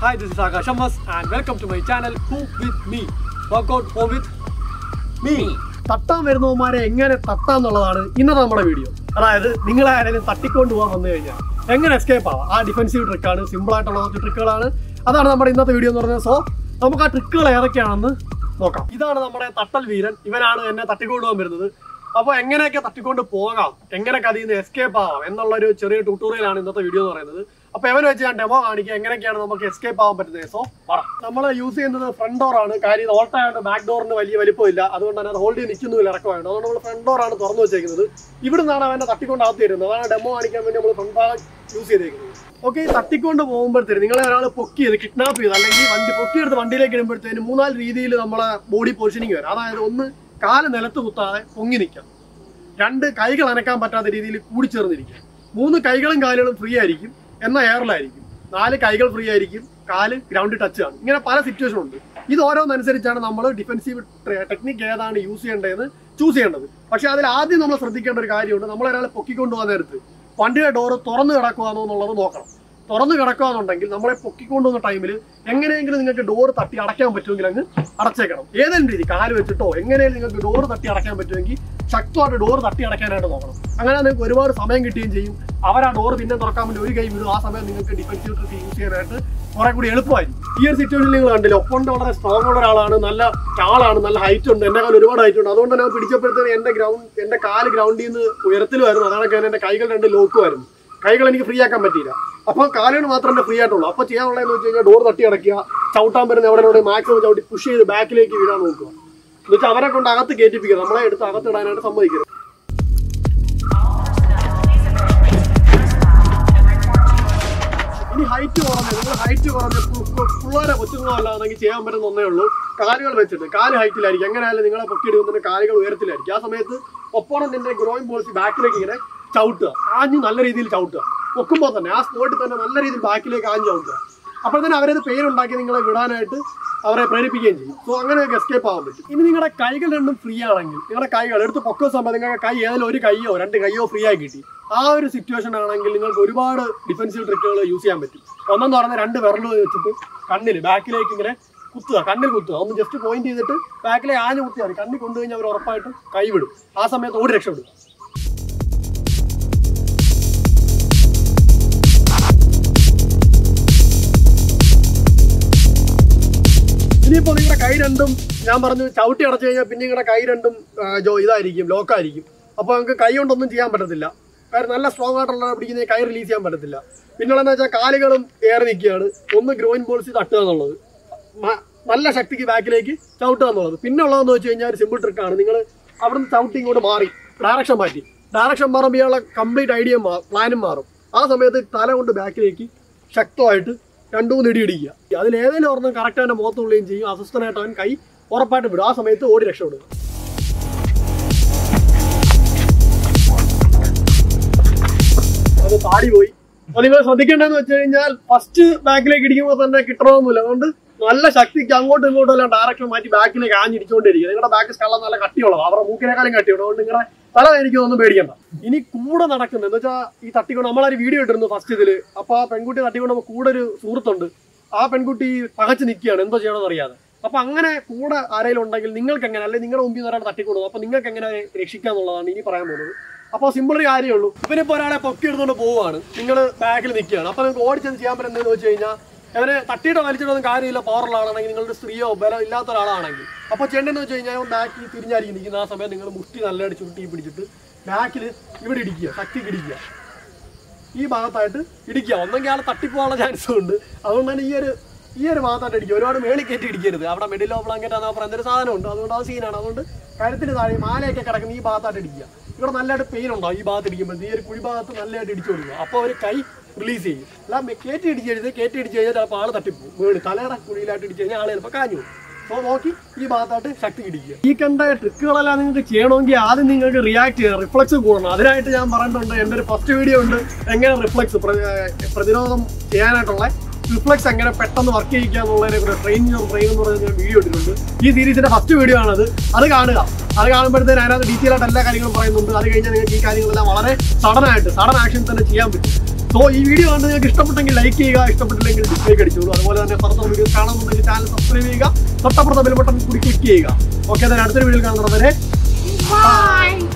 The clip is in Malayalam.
Hi, this is Akash Ammas and welcome to my channel Cook with me. Workout home with me. തട്ടാൻ വരുന്നവന്മാരെ എങ്ങനെ തട്ടാം എന്നുള്ളതാണ് ഇന്നത്തെ നമ്മുടെ വീഡിയോ അതായത് നിങ്ങളെ ആരെങ്കിലും തട്ടിക്കൊണ്ട് പോകാൻ വന്നു കഴിഞ്ഞാൽ എങ്ങനെ എസ്കേപ്പ് ആവാം ആ ഡിഫൻസീവ് ട്രിക്കാണ് സിമ്പിൾ ആയിട്ടുള്ള കുറച്ച് ട്രിക്കുകളാണ് അതാണ് നമ്മുടെ ഇന്നത്തെ വീഡിയോ എന്ന് പറയുന്നത് സോ നമുക്ക് ആ ട്രിക്കുകൾ ഏതൊക്കെയാണെന്ന് നോക്കാം ഇതാണ് നമ്മുടെ തട്ടൽ വീരൻ ഇവനാണ് എന്നെ തട്ടിക്കൊണ്ട് പോകാൻ വരുന്നത് അപ്പോൾ എങ്ങനെയൊക്കെ തട്ടിക്കൊണ്ട് പോകാം എങ്ങനെയൊക്കെ അതിൽ നിന്ന് എസ്കേപ്പ് ആവാം എന്നുള്ള ഒരു ചെറിയ ട്യൂട്ടോറിയലാണ് ഇന്നത്തെ വീഡിയോ എന്ന് പറയുന്നത് അപ്പോൾ എവനെ വെച്ച് ഞാൻ ഡെമോ കാണിക്കാം എങ്ങനെയൊക്കെയാണ് നമുക്ക് എസ്കേപ്പ് ആവാൻ പറ്റുന്നത് സോ പറ നമ്മൾ യൂസ് ചെയ്യുന്നത് ഫ്രണ്ട് ഡോർ ആണ് കാര്യം ഓൾട്ട് ആയതുകൊണ്ട് ബാക്ക് ഡോറിന് വലിയ വലിപ്പമില്ല അതുകൊണ്ട് തന്നെ അത് ഹോൾഡ് ചെയ്ത് നിൽക്കുന്നില്ല ഇറക്കമായിട്ട് അതുകൊണ്ട് നമ്മൾ ഫ്രണ്ട് ഡോർ ആണ് തുറന്നു വെച്ചേക്കുന്നത് ഇവിടുന്നാണ് അവനെ തട്ടിക്കൊണ്ട് അകത്ത് തരുന്നത് അതാണ് ഡെമോ കാണിക്കാൻ വേണ്ടി നമ്മൾ ഫ്രണ്ട് ഭാഗം യൂസ് ചെയ്തേക്കുന്നത് ഓക്കെ തട്ടിക്കൊണ്ട് പോകുമ്പോഴത്തേന് നിങ്ങളെ ഒരാൾ പൊക്കി ചെയ്ത് കിഡ്നാപ്പ് ചെയ്ത് അല്ലെങ്കിൽ വണ്ടി പൊക്കിയെടുത്ത് വണ്ടിയിലേക്ക് ഇടുമ്പോഴത്തേന് മൂന്നാല് രീതിയിൽ നമ്മളെ ബോഡി പൊസിഷനിങ് വരും അതായത് ഒന്ന് കാല് നിലത്ത് കുത്താതെ പൊങ്ങി നിൽക്കാം രണ്ട് കൈകൾ അനക്കാൻ പറ്റാത്ത രീതിയിൽ കൂടിച്ചേർന്നിരിക്കും മൂന്ന് കൈകളും കാലുകളും ഫ്രീ ആയിരിക്കും എന്നാൽ എയറിലായിരിക്കും നാല് കൈകൾ ഫ്രീ ആയിരിക്കും കാല് ഗ്രൗണ്ടിൽ ടച്ച് ആണ് ഇങ്ങനെ പല സിറ്റുവേഷൻ ഉണ്ട് ഇത് ഓരോന്നനുസരിച്ചാണ് നമ്മൾ ഡിഫൻസീവ് ടെക്നിക്ക് ഏതാണ് യൂസ് ചെയ്യേണ്ടതെന്ന് ചൂസ് ചെയ്യേണ്ടത് പക്ഷെ അതിൽ ആദ്യം നമ്മൾ ശ്രദ്ധിക്കേണ്ട ഒരു കാര്യമുണ്ട് നമ്മൾ ഒരാളെ പൊക്കിക്കൊണ്ട് പോകാൻ നേരത്ത് വണ്ടിയുടെ ഡോറ് തുറന്നു കിടക്കുവാണോ എന്നുള്ളത് നോക്കണം തുറന്നു കിടക്കുകയാണെന്നുണ്ടെങ്കിൽ നമ്മളെ പൊക്കിക്കൊണ്ടുവന്ന ടൈമിൽ എങ്ങനെയെങ്കിലും നിങ്ങൾക്ക് ഡോർ തട്ടി അടയ്ക്കാൻ പറ്റുമെങ്കിൽ അങ്ങ് അടച്ചേക്കണം ഏതെങ്കിലും രീതി കാല് വെച്ചിട്ടോ എങ്ങനെയും നിങ്ങൾക്ക് ഡോർ തട്ടി അടയ്ക്കാൻ പറ്റുമെങ്കിൽ ശക്തമായിട്ട് ഡോർ തട്ടി അടയ്ക്കാനായിട്ട് നോക്കണം അങ്ങനെ നിങ്ങൾക്ക് ഒരുപാട് സമയം കിട്ടുകയും ചെയ്യും അവർ ആ ഡോർ പിന്നെ തുറക്കാൻ വേണ്ടി ഒരു കൈ വിടും ആ സമയം നിങ്ങൾക്ക് ഡിഫൻസീവ് ട്രിക്ക് യൂസ് ചെയ്യാനായിട്ട് കുറെ കൂടി എളുപ്പമായിരിക്കും ഈ ഒരു സിറ്റുവേഷനിൽ നിങ്ങൾ കണ്ടില്ല ഒപ്പോണ്ട് വളരെ സ്ട്രോങ് ഉള്ള ഒരാളാണ് നല്ല ആളാണ് നല്ല ഹൈറ്റ് ഉണ്ട് എന്റെ കാലം ഒരുപാട് ഹൈറ്റ് ഉണ്ട് അതുകൊണ്ട് തന്നെ പിടിച്ചപ്പോഴത്തേന് എന്റെ ഗ്രൗണ്ട് എന്റെ കാല് ഗ്രൗണ്ടിൽ നിന്ന് ഉയരത്തിൽ വരുന്നു അതാണ് എന്റെ കൈകൾ രണ്ട് ലോക്ക് വരുന്നു കൈകൾ എനിക്ക് ഫ്രീ ആക്കാൻ പറ്റിയില്ല അപ്പോൾ കാലുകൾ മാത്രമേ ഫ്രീ ആയിട്ടുള്ളൂ അപ്പോൾ ചെയ്യാനുള്ളതെന്ന് വെച്ച് കഴിഞ്ഞാൽ ഡോർ തട്ടി അടയ്ക്കുക ചവിട്ടാൻ വരുന്ന എവിടെ എവിടെ മാക്സിമം ചവിട്ടി പുഷ് ചെയ്ത് ബാക്കിലേക്ക് വീഴാൻ നോക്കുക എന്ന് വെച്ചാൽ അവരെ കൊണ്ട് അകത്ത് കയറ്റിപ്പിക്കുക നമ്മളെ എടുത്ത് അകത്ത് ഇടാനായിട്ട് സമ്മതിക്കരുത് ഇനി ഹൈറ്റ് കുറഞ്ഞ നിങ്ങൾ ഹൈറ്റ് കുറഞ്ഞ പിള്ളേരെ കൊച്ചുങ്ങളല്ലാന്നെങ്കിൽ ചെയ്യാൻ പറ്റുന്ന ഒന്നേ ഉള്ളൂ കാലുകൾ വെച്ചിട്ട് കാല് ഹൈറ്റിലായിരിക്കും എങ്ങനെയായാലും നിങ്ങളെ പൊക്കിയെടുക്കുന്നതിന് കാലുകൾ ഉയരത്തിലായിരിക്കും ആ സമയത്ത് ഒപ്പോണന്റിന്റെ ഗ്രോയിങ് ബോൾസ് ബാക്കിലേക്ക് ഇങ്ങനെ ചവിട്ടുക ആഞ്ഞ് നല്ല രീതിയിൽ ചവിട്ടുക പൊക്കുമ്പോൾ തന്നെ ആ സ്പോട്ടിൽ തന്നെ നല്ല രീതിയിൽ ബാക്കിലേക്ക് ആഞ്ഞ് ചവിട്ടുക അപ്പോൾ തന്നെ അവരത് പേരുണ്ടാക്കി നിങ്ങളെ വിടാനായിട്ട് അവരെ പ്രേരിപ്പിക്കുകയും ചെയ്യും സോ അങ്ങനെ എസ്കേപ്പ് ആവാൻ പറ്റും ഇനി നിങ്ങളുടെ കൈകൾ രണ്ടും ഫ്രീ ആണെങ്കിൽ നിങ്ങളുടെ കൈകൾ എടുത്ത് പൊക്കുന്ന സമയത്ത് നിങ്ങൾക്ക് കൈ ഏതെങ്കിലും ഒരു കൈയോ രണ്ട് കൈയോ ഫ്രീ ആയി കിട്ടി ആ ഒരു സിറ്റുവേഷൻ ആണെങ്കിൽ നിങ്ങൾക്ക് ഒരുപാട് ഡിഫൻസീവ് ട്രിക്കുകൾ യൂസ് ചെയ്യാൻ പറ്റും ഒന്നെന്ന് പറഞ്ഞാൽ രണ്ട് വിരൽ വെച്ചിട്ട് കണ്ണിൽ ബാക്കിലേക്ക് ഇങ്ങനെ കുത്തുക കണ്ണിൽ കുത്തുക ഒന്ന് ജസ്റ്റ് പോയിന്റ് ചെയ്തിട്ട് ബാക്കിലേക്ക് ആഞ്ഞ് കുത്തിയാൽ മതി കണ്ണിൽ കൊണ്ടുകഴിഞ്ഞാൽ അവർ ഉറപ്പായിട്ടും കൈ വിടും ആ സമയത്ത് ഓടി രക്ഷപ്പെടും ഇനിയിപ്പോൾ നിങ്ങളുടെ കൈ രണ്ടും ഞാൻ പറഞ്ഞു ചവിട്ടി അടച്ചു കഴിഞ്ഞാൽ പിന്നെ നിങ്ങളുടെ കൈ രണ്ടും ആ, ജോ ഇതായിരിക്കും ലോക്കായിരിക്കും അപ്പോൾ നിങ്ങൾക്ക് കൈ കൊണ്ടൊന്നും ചെയ്യാൻ പറ്റത്തില്ല കാരണം നല്ല സ്ട്രോങ് ആയിട്ടുള്ള പിടിക്കുന്ന കൈ റിലീസ് ചെയ്യാൻ പറ്റത്തില്ല പിന്നുള്ളതെന്ന് വെച്ചാൽ കാലുകളും ഏറി നിൽക്കുകയാണ് ഒന്ന് ഗ്രോയിൻ ബോൾസ് തട്ടുക എന്നുള്ളത് മ- നല്ല ശക്തിക്ക് ബാക്കിലേക്ക് ചവിട്ടുക എന്നുള്ളത് പിന്നെ ഉള്ളതെന്ന് വെച്ച് കഴിഞ്ഞാൽ ഒരു സിമ്പിൾ ട്രിക്കാണ് നിങ്ങൾ അവിടുന്ന് ചവിട്ടി ഇങ്ങോട്ട് മാറി ഡയറക്ഷൻ മാറ്റി ഡയറക്ഷൻ മാറുമ്പോൾ ഇയാളെ കംപ്ലീറ്റ് ഐഡിയ പ്ലാനും മാറും ആ സമയത്ത് തല കൊണ്ട് ബാക്കിലേക്ക് ശക്തമായിട്ട് രണ്ടു മൂന്ന് ഇടി ഇടിക്കുക അതിൽ ഏതെങ്കിലും ഒരെണ്ണം കറക്റ്റ് അവൻ്റെ മുഖത്ത് കൊള്ളുകയും ചെയ്യും അസ്വസ്ഥനായിട്ട് അവൻ കൈ ഉറപ്പായിട്ട് വിടും ആ സമയത്ത് ഓടി രക്ഷപ്പെടുക അത് താടി പോയി അപ്പൊ നിങ്ങൾ ശ്രദ്ധിക്കേണ്ടതെന്ന് വെച്ച് കഴിഞ്ഞാൽ ഫസ്റ്റ് ബാക്കിലേക്ക് ഇടിക്കുമ്പോൾ തന്നെ കിട്ടണമെന്നില്ല അതുകൊണ്ട് നല്ല ശക്തിക്ക് അങ്ങോട്ടും ഇങ്ങോട്ടും എല്ലാം ഡയറക്ഷൻ മാറ്റി ബാക്കിലേക്ക് ആഞ്ഞിടിച്ചുകൊണ്ടിരിക്കുക നിങ്ങളുടെ ബാക്ക് സ്കള്ളം നല്ല കട്ടിയുള്ളത് അവരുടെ മൂക്കിനേക്കാളും കട്ടിയുള്ളത് അതുകൊണ്ട് നിങ്ങളുടെ തല എനിക്കൊന്നും പേടിക്കണ്ട ഇനി കൂടെ നടക്കുന്നത് എന്ന് വെച്ചാൽ ഈ തട്ടിക്കൊണ്ട് നമ്മളൊരു വീഡിയോ ഇട്ടിരുന്നു ഫസ്റ്റ് ഇതില് അപ്പൊ ആ പെൺകുട്ടി തട്ടിക്കൊണ്ട് കൂടെ ഒരു സുഹൃത്തുണ്ട് ആ പെൺകുട്ടി പകച്ച് നിൽക്കുകയാണ് എന്തോ ചെയ്യണമെന്ന് അറിയാതെ അപ്പൊ അങ്ങനെ കൂടെ ആരെങ്കിലും ഉണ്ടെങ്കിൽ നിങ്ങൾക്ക് എങ്ങനെ അല്ലെങ്കിൽ നിങ്ങളുടെ മുമ്പിൽ നിന്ന് ഒരാൾ തട്ടിക്കൊടുക്കും അപ്പൊ നിങ്ങൾക്ക് എങ്ങനെ രക്ഷിക്കാന്നുള്ളതാണ് ഇനി പറയാൻ പോകുന്നത് അപ്പോൾ സിമ്പിൾ ഒരു കാര്യമേ ഉള്ളൂ ഇവനിപ്പോൾ ഒരാളെ പൊക്കി എടുത്തുകൊണ്ട് പോവുകയാണ് നിങ്ങൾ ബാക്കിൽ നിൽക്കുകയാണ് അപ്പോൾ നിങ്ങൾക്ക് ഓടിച്ചത് ചെയ്യാൻ പറ്റുന്നതെന്ന് വെച്ച് കഴിഞ്ഞാൽ അവനെ തട്ടിയിട്ട് വലിച്ചിട്ടൊന്നും കാര്യമില്ല പവറുള്ള ആളാണെങ്കിൽ നിങ്ങളുടെ സ്ത്രീയോ ബലം ഇല്ലാത്ത ഒരാളാണെങ്കിൽ അപ്പോൾ ചെയ്യേണ്ടതെന്ന് വെച്ച് കഴിഞ്ഞാൽ ബാക്കിൽ തിരിഞ്ഞായിരിക്കും നിൽക്കുന്ന ആ സമയം നിങ്ങൾ മുഷ്ടി നല്ലതായിട്ട് ചുരുട്ടി പിടിച്ചിട്ട് ബാക്കിൽ ഇവിടെ ഇടിക്കുക ശക്തിക്ക് ഇടിക്കുക ഈ ഭാഗത്തായിട്ട് ഇടിക്കുക ഒന്നെങ്കിൽ ആൾ തട്ടിപ്പോകാനുള്ള ചാൻസും ഉണ്ട് അതുകൊണ്ട് തന്നെ ഈ ഒരു ഈ ഒരു ഭാഗത്തായിട്ട് ഇടിക്കുക ഒരുപാട് മേളിൽ കയറ്റി ഇടിക്കരുത് അവിടെ മിഡിലോ ബ്ലാങ്കറ്റ് ആണെന്ന് പറയുന്ന ഒരു സാധനമുണ്ട് അതുകൊണ്ട് ആ സീനാണ് അതുകൊണ്ട് കഴുത്തിന് താഴെ മാലയൊക്കെ കിടക്കുന്ന ഈ ഭാഗത്തായിട്ട് ഇടിക്കുക ഇവിടെ നല്ലതായിട്ട് പെയിൻ ഉണ്ടാവും ഈ ഭാഗത്ത് ഇടിക്കുമ്പോൾ ഈ ഒരു കുഴി ഭാഗത്ത് നല്ലതായിട്ട് ഇടിച്ചു കൊടുക്കുക അപ്പോൾ അവർ കൈ റിലീസ് ചെയ്യും അല്ല മെ- കയറ്റി ഇടിച്ചെഴുത് കയറ്റി ഇടിച്ച് കഴിഞ്ഞാൽ ചിലപ്പോൾ ആൾ തട്ടിപ്പോകും വീണ് തലയുടെ കുഴിയിലായിട്ട് ഇടിച്ച് കഴിഞ്ഞാൽ ആൾ ചിലപ്പോൾ കാഞ്ഞു പോകും അപ്പോൾ നോക്കി ഈ ഭാഗത്തായിട്ട് ശക്തി ഇടിക്കുക ഈ കണ്ട ട്രിക്കുകളെല്ലാം നിങ്ങൾക്ക് ചെയ്യണമെങ്കിൽ ആദ്യം നിങ്ങൾക്ക് റിയാക്ട് ചെയ്യുക റിഫ്ലക്സ് കൂടണം അതിനായിട്ട് ഞാൻ പറഞ്ഞിട്ടുണ്ട് എൻ്റെ ഒരു ഫസ്റ്റ് വീഡിയോ ഉണ്ട് എങ്ങനെ റിഫ്ലക്സ് പ്രതിരോധം ചെയ്യാനായിട്ടുള്ള റിഫ്ലക്സ് എങ്ങനെ പെട്ടെന്ന് വർക്ക് ചെയ്യിക്കുക എന്നുള്ളതിനെ കുറിച്ച് ട്രെയിനിങ് ട്രെയിൻ എന്ന് പറയുന്ന ഞാൻ വീഡിയോ ഇട്ടിട്ടുണ്ട് ഈ സീരീസിന്റെ ഫസ്റ്റ് വീഡിയോ ആണത് അത് കാണുക അത് കാണുമ്പോഴത്തേന് അതിനകത്ത് ഡീറ്റെയിൽ ആയിട്ട് എല്ലാ കാര്യങ്ങളും പറയുന്നുണ്ട് അത് കഴിഞ്ഞാൽ നിങ്ങൾക്ക് ഈ കാര്യങ്ങളെല്ലാം വളരെ സഡൻ ആയിട്ട് സഡൻ ആക്ഷൻ തന്നെ ചെയ്യാൻ പറ്റും സോ ഈ വീഡിയോ കണ്ട് നിങ്ങൾക്ക് ഇഷ്ടപ്പെട്ടെങ്കിൽ ലൈക്ക് ചെയ്യുക ഇഷ്ടപ്പെട്ടില്ലെങ്കിൽ ഡിസ്ലൈക്ക് അടിച്ചോളൂ അതുപോലെ തന്നെ പുറത്തെ വീഡിയോ കാണുന്നുണ്ടെങ്കിൽ ചാനൽ സബ്സ്ക്രൈബ് ചെയ്യുക തൊട്ടപ്പുറത്തെ ബെൽ ബട്ടൺ കൂടി ക്ലിക്ക് ചെയ്യുക ഓക്കെ then അടുത്തൊരു വീഡിയോയിൽ കാണുന്നവരെ Bye.